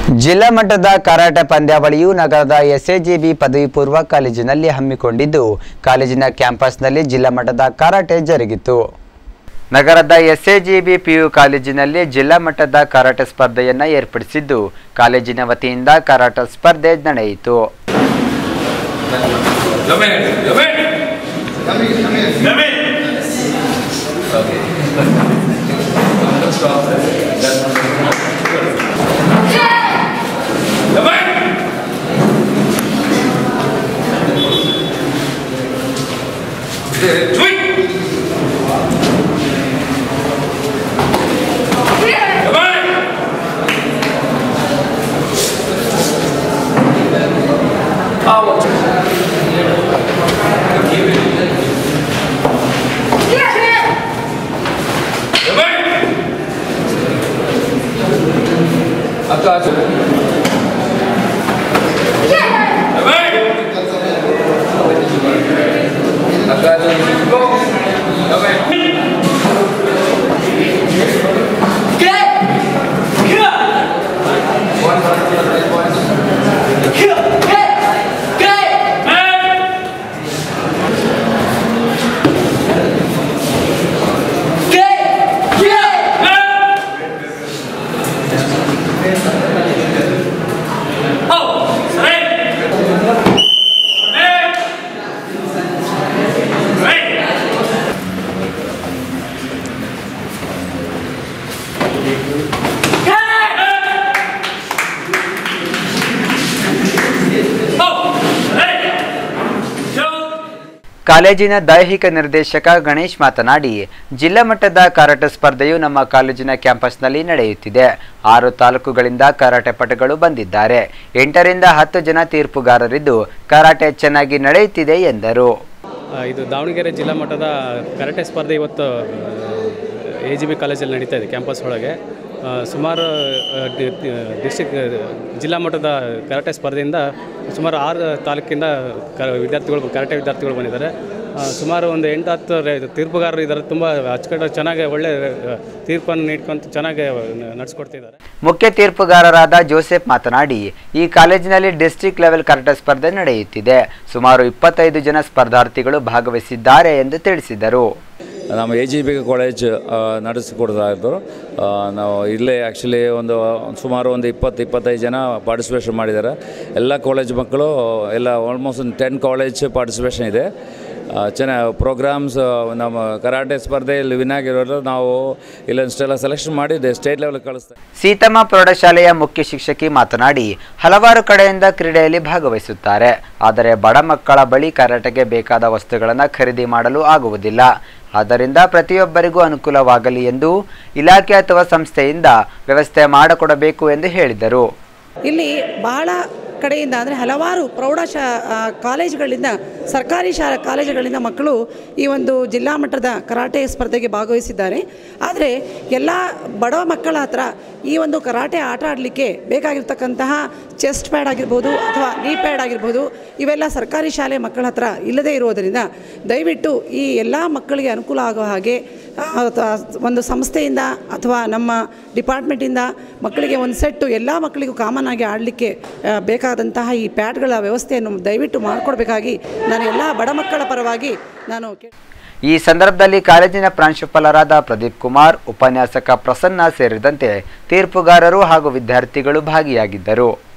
ಜಿಲ್ಲಾ ಮಟ್ಟದ ಕರಾಟೆ ಪಂದ್ಯಾವಳಿಯು ನಗರದ ಎಸ್ಎಜಿಬಿ ಪದವಿ ಪೂರ್ವ ಕಾಲೇಜಿನಲ್ಲಿ ಹಮ್ಮಿಕೊಂಡಿದ್ದು ಕಾಲೇಜಿನ ಕ್ಯಾಂಪಸ್ನಲ್ಲಿ ಜಿಲ್ಲಾ ಮಟ್ಟದ ಕರಾಟೆ ಜರುಗಿತು ನಗರದ ಎಸ್ಎಜಿಬಿ ಪಿಯು ಕಾಲೇಜಿನಲ್ಲಿ ಜಿಲ್ಲಾ ಮಟ್ಟದ ಕರಾಟೆ ಸ್ಪರ್ಧೆಯನ್ನ ಏರ್ಪಡಿಸಿದ್ದು ಕಾಲೇಜಿನ ವತಿಯಿಂದ ಕರಾಟೆ ಸ್ಪರ್ಧೆ ನಡೆಯಿತು Come in, come in. Come in. Okay. Stop there. Come in. Tweet. Come on. Out. Come on. ಅಕ್ಕ ಆಚೆ. Come on. ಅಕ್ಕ ಆಚೆ. Go. Come on. Man. Man. Oh, straight. Man. Straight. Oh, straight. Two. ಕಾಲೇಜಿನ ದೈಹಿಕ ನಿರ್ದೇಶಕ ಗಣೇಶ್ ಮಾತನಾಡಿ ಜಿಲ್ಲಾ ಮಟ್ಟದ ಕರಾಟೆ ಸ್ಪರ್ಧೆಯು ನಮ್ಮ ಕಾಲೇಜಿನ ಕ್ಯಾಂಪಸ್ನಲ್ಲಿ ನಡೆಯುತ್ತಿದೆ ಆರು ತಾಲೂಕುಗಳಿಂದ ಕರಾಟೆ ಪಟುಗಳು ಬಂದಿದ್ದಾರೆ ಎಂಟರಿಂದ ಹತ್ತು ಜನ ತೀರ್ಪುಗಾರರಿದ್ದು ಕರಾಟೆ ಚೆನ್ನಾಗಿ ನಡೆಯುತ್ತಿದೆ ಎಂದರು ಆ, ಇದು ದಾವಣಗೆರೆ ಜಿಲ್ಲಾ ಮಟ್ಟದ ಕರಾಟೆ ಸ್ಪರ್ಧೆ ಇವತ್ತು ಎ ಜಿ ಬಿ ಕಾಲೇಜಲ್ಲಿ ನಡೀತಾ ಇದೆ ಕ್ಯಾಂಪಸ್ ಒಳಗೆ ಆ, ಸುಮಾರು ಡಿಸ್ಟಿಕ್ ಜಿಲ್ಲಾ ಮಟ್ಟದ ಕರಾಟೆ ಸ್ಪರ್ಧೆಯಿಂದ ಸುಮಾರು ಆರು ತಾಲೂಕಿಂದ ಕ ವಿದ್ಯಾರ್ಥಿಗಳು ಕರಾಟೆ ವಿದ್ಯಾರ್ಥಿಗಳು ಬಂದಿದ್ದಾರೆ ಆ, ಸುಮಾರು ಒಂದು ಎಂಟು ಹತ್ತು ರೇ- ತೀರ್ಪುಗಾರರು ಇದ್ದಾರೆ ತುಂಬ ಅಚ್ಚುಕಟ್ಟು ಚೆನ್ನಾಗಿ ಒಳ್ಳೆ ಆ, ತೀರ್ಪನ್ನು ನೀಡ್ಕೊಂತ ಚೆನ್ನಾಗಿ ನಡೆಸ್ಕೊಡ್ತಿದ್ದಾರೆ ಮುಖ್ಯ ತೀರ್ಪುಗಾರರಾದ ಜೋಸೆಫ್ ಮಾತನಾಡಿ ಈ ಕಾಲೇಜಿನಲ್ಲಿ ಡಿಸ್ಟ್ರಿಕ್ಟ್ ಲೆವೆಲ್ ಕರಾಟೆ ಸ್ಪರ್ಧೆ ನಡೆಯುತ್ತಿದೆ ಸುಮಾರು ಇಪ್ಪತ್ತೈದು ಜನ ಸ್ಪರ್ಧಾರ್ಥಿಗಳು ಭಾಗವಹಿಸಿದ್ದಾರೆ ಎಂದು ತಿಳಿಸಿದರು ನಮ್ಮ ಎ ಜಿ ಬಿ ಕಾಲೇಜ್ ನಡೆಸಿಕೊಡ್ತಾ ಇದ್ದರು ಆ, ನಾವು ಇಲ್ಲೇ ಆ್ಯಕ್ಚುಲಿ ಒಂದು ಸುಮಾರು ಒಂದು ಇಪ್ಪತ್ತು ಇಪ್ಪತ್ತೈದು ಜನ ಪಾರ್ಟಿಸಿಪೇಷನ್ ಮಾಡಿದ್ದಾರೆ ಎಲ್ಲ ಕಾಲೇಜ್ ಮಕ್ಕಳು ಎಲ್ಲ ಆಲ್ಮೋಸ್ಟ್ ಒಂದು ಟೆನ್ ಕಾಲೇಜ್ ಪಾರ್ಟಿಸಿಪೇಷನ್ ಇದೆ ಆ, ಚೆನ್ನಾಗಿ ಪ್ರೋಗ್ರಾಮ್ಸ್ ನಮ್ಮ ಕರಾಟೆ ಸ್ಪರ್ಧೆಯಲ್ಲಿ ವಿನ್ ಆಗಿರೋರು ನಾವು ಇಲ್ಲೊಂದಿಷ್ಟೆಲ್ಲ ಸೆಲೆಕ್ಷನ್ ಮಾಡಿ ಸ್ಟೇಟ್ ಲೆವೆಲ್ ಕಳಿಸ್ತಾರೆ ಸೀತಮ್ಮ ಪ್ರೌಢಶಾಲೆಯ ಮುಖ್ಯ ಶಿಕ್ಷಕಿ ಮಾತನಾಡಿ ಹಲವಾರು ಕಡೆಯಿಂದ ಕ್ರೀಡೆಯಲ್ಲಿ ಭಾಗವಹಿಸುತ್ತಾರೆ ಆದರೆ ಬಡ ಮಕ್ಕಳ ಬಳಿ ಕರಾಟೆಗೆ ಬೇಕಾದ ವಸ್ತುಗಳನ್ನು ಖರೀದಿ ಮಾಡಲು ಆಗುವುದಿಲ್ಲ ಆದ್ದರಿಂದ ಪ್ರತಿಯೊಬ್ಬರಿಗೂ ಅನುಕೂಲವಾಗಲಿ ಎಂದು ಇಲಾಖೆ ಅಥವಾ ಸಂಸ್ಥೆಯಿಂದ ವ್ಯವಸ್ಥೆ ಮಾಡಿಕೊಡಬೇಕು ಎಂದು ಹೇಳಿದರು ಇಲ್ಲಿ ಬಹಳ ಕಡೆಯಿಂದ ಅಂದರೆ ಹಲವಾರು ಪ್ರೌಢಶಾ ಆ, ಕಾಲೇಜುಗಳಿಂದ ಸರ್ಕಾರಿ ಶಾಲಾ ಕಾಲೇಜುಗಳಿಂದ ಮಕ್ಕಳು ಈ ಒಂದು ಜಿಲ್ಲಾ ಮಟ್ಟದ ಕರಾಟೆ ಸ್ಪರ್ಧೆಗೆ ಭಾಗವಹಿಸಿದ್ದಾರೆ ಆದರೆ ಎಲ್ಲ ಬಡ ಮಕ್ಕಳ ಹತ್ರ ಈ ಒಂದು ಕರಾಟೆ ಆಟ ಆಡಲಿಕ್ಕೆ ಬೇಕಾಗಿರ್ತಕ್ಕಂತಹ ಚೆಸ್ಟ್ ಪ್ಯಾಡ್ ಆಗಿರ್ಬೋದು ಅಥವಾ ನೀ ಪ್ಯಾಡ್ ಆಗಿರ್ಬೋದು ಇವೆಲ್ಲ ಸರ್ಕಾರಿ ಶಾಲೆ ಮಕ್ಕಳ ಹತ್ರ ಇಲ್ಲದೇ ಇರೋದರಿಂದ ದಯವಿಟ್ಟು ಈ ಎಲ್ಲ ಮಕ್ಕಳಿಗೆ ಅನುಕೂಲ ಆಗೋ ಹಾಗೆ ಆ, ತ- ಒಂದು ಸಂಸ್ಥೆಯಿಂದ ಅಥವಾ ನಮ್ಮ ಡಿಪಾರ್ಟ್ಮೆಂಟಿಂದ ಮಕ್ಕಳಿಗೆ ಒಂದು ಸೆಟ್ಟು ಎಲ್ಲ ಮಕ್ಕಳಿಗೂ ಕಾಮನ್ ಆಗಿ ಆಡಲಿಕ್ಕೆ ಬೇಕಾದಂತಹ ಈ ಪ್ಯಾಡ್ಗಳ ವ್ಯವಸ್ಥೆಯನ್ನು ದಯವಿಟ್ಟು ಮಾಡಿಕೊಡ್ಬೇಕಾಗಿ ನಾನು ಎಲ್ಲ ಬಡ ಮಕ್ಕಳ ಪರವಾಗಿ ನಾನು ಕೇ ಈ ಸಂದರ್ಭದಲ್ಲಿ ಕಾಲೇಜಿನ ಪ್ರಾಂಶುಪಾಲರಾದ ಪ್ರದೀಪ್ ಕುಮಾರ್ ಉಪನ್ಯಾಸಕ ಪ್ರಸನ್ನ ಸೇರಿದಂತೆ ತೀರ್ಪುಗಾರರು ಹಾಗೂ ವಿದ್ಯಾರ್ಥಿಗಳು ಭಾಗಿಯಾಗಿದ್ದರು